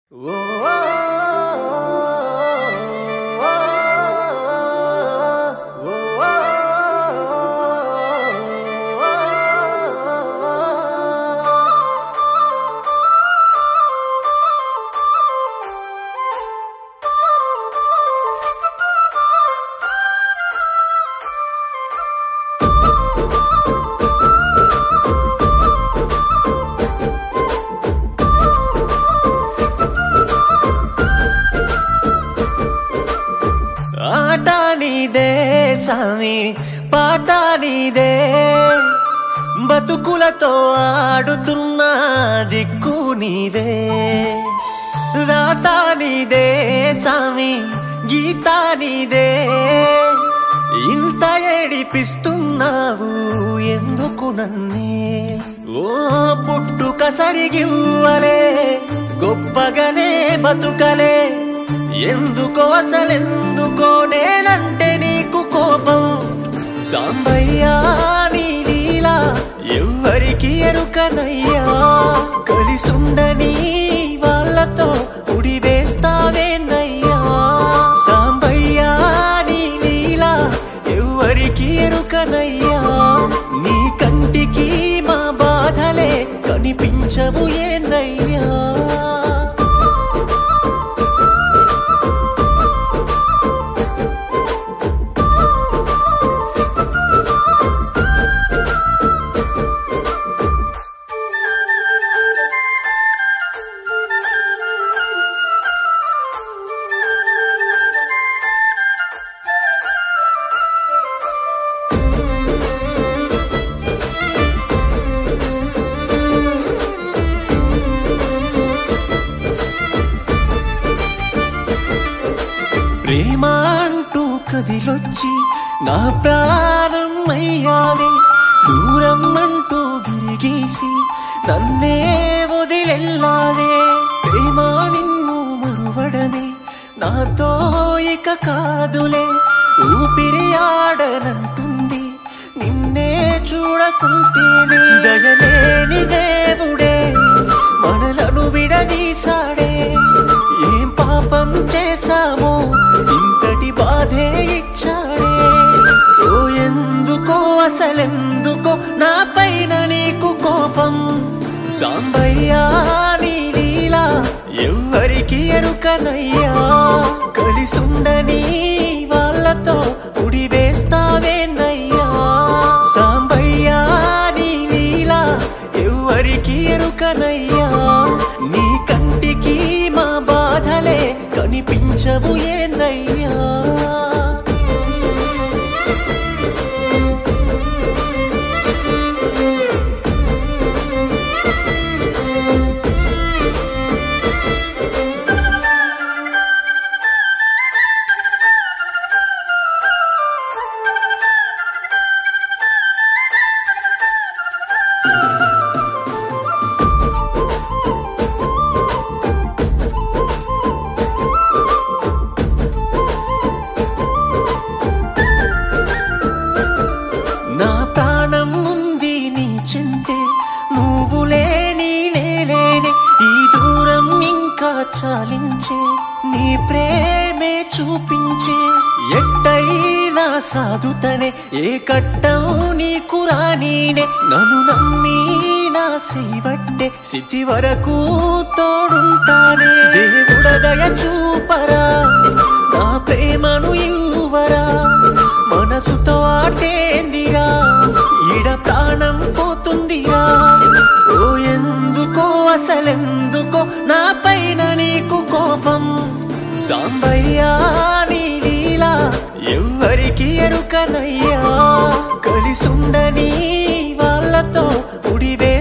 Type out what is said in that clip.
ఆట నీదే సామి పాట నీదే బతుకులతో ఆడుతున్న దిక్కు నీవే రాత నీదే సామి గీత నీదే ఇంత ఏడిపిస్తున్నావు ఎందుకు నన్నే ఓ పుట్టుక సరిగివ్వలే గొప్పగానే బతుకలే ఎందుకో అసలెందుకో నేనంటే నీకు కోపం సాంబయ్యా నీ లీలా ఎవ్వరికి ఎరుకనయ్యా కలిసుండని వాళ్ళతో ఉడివేస్తావేనయ్యా సాంబయ్యా నీ లీలా ఎవ్వరికి ఎరుకనయ్యా నీ కంటికి మా బాధలే కనిపించవు ఏందయ్యా ప్రేమ అంటూ కదిలొచ్చి నా ప్రాణం అయ్యావే దూరం అంటూ గిరిగీసి నన్నే వదిలెల్లావే ప్రేమ నిన్ను మరువడమే నాతో ఇక కాదులే ఊపిరి ఆడనంటుంది నిన్నే చూడకుంటేనే దయలేని దేవుడే మనలను విడదీశాడే ఏం పాపం చేశామో ఇంతటి బాధే ఇచ్చాడే ఓ ఎందుకో అసలెందుకో నా పైన నీకు కోపం సాంబయ్యా నీ లీలా ఎవ్వరికి ఎరుకనయ్యా కలిసుండని వాళ్ళతో ఉడివేస్తావేనయ్యా సాంబయ్యా నీ లీలా ఎవ్వరికి ఎరుకనయ్యా నీ కంటికి మా బాధలే కనిపించవు ఏందయ్యా నా ప్రాణం ఉంది నీ చింతే నువ్వు లేని నేలేని ఈ దూరం ఇంకా చాలించే నీ ప్రేమే చూపించే ఎట్టయినా సాధుతనే ఏ కట్టం నీకు రానీనే నన్ను నమ్మి నా సేవట్టే స్థితి వరకు తోడుంటానే దేవుడ దయ చూపరా నా ప్రేమను ఇవ్వరా మనసుతో ఆటేందిరా ఈడ ప్రాణం పోతుందిరా ఓ ఎందుకో అసలెందుకో నా పైన నీకు కోపం సాంబయ్యా నీ లీలా ఎవ్వరికి ఎరుకనయ్యా కలిసుండని వాళ్ళతో ఉడివే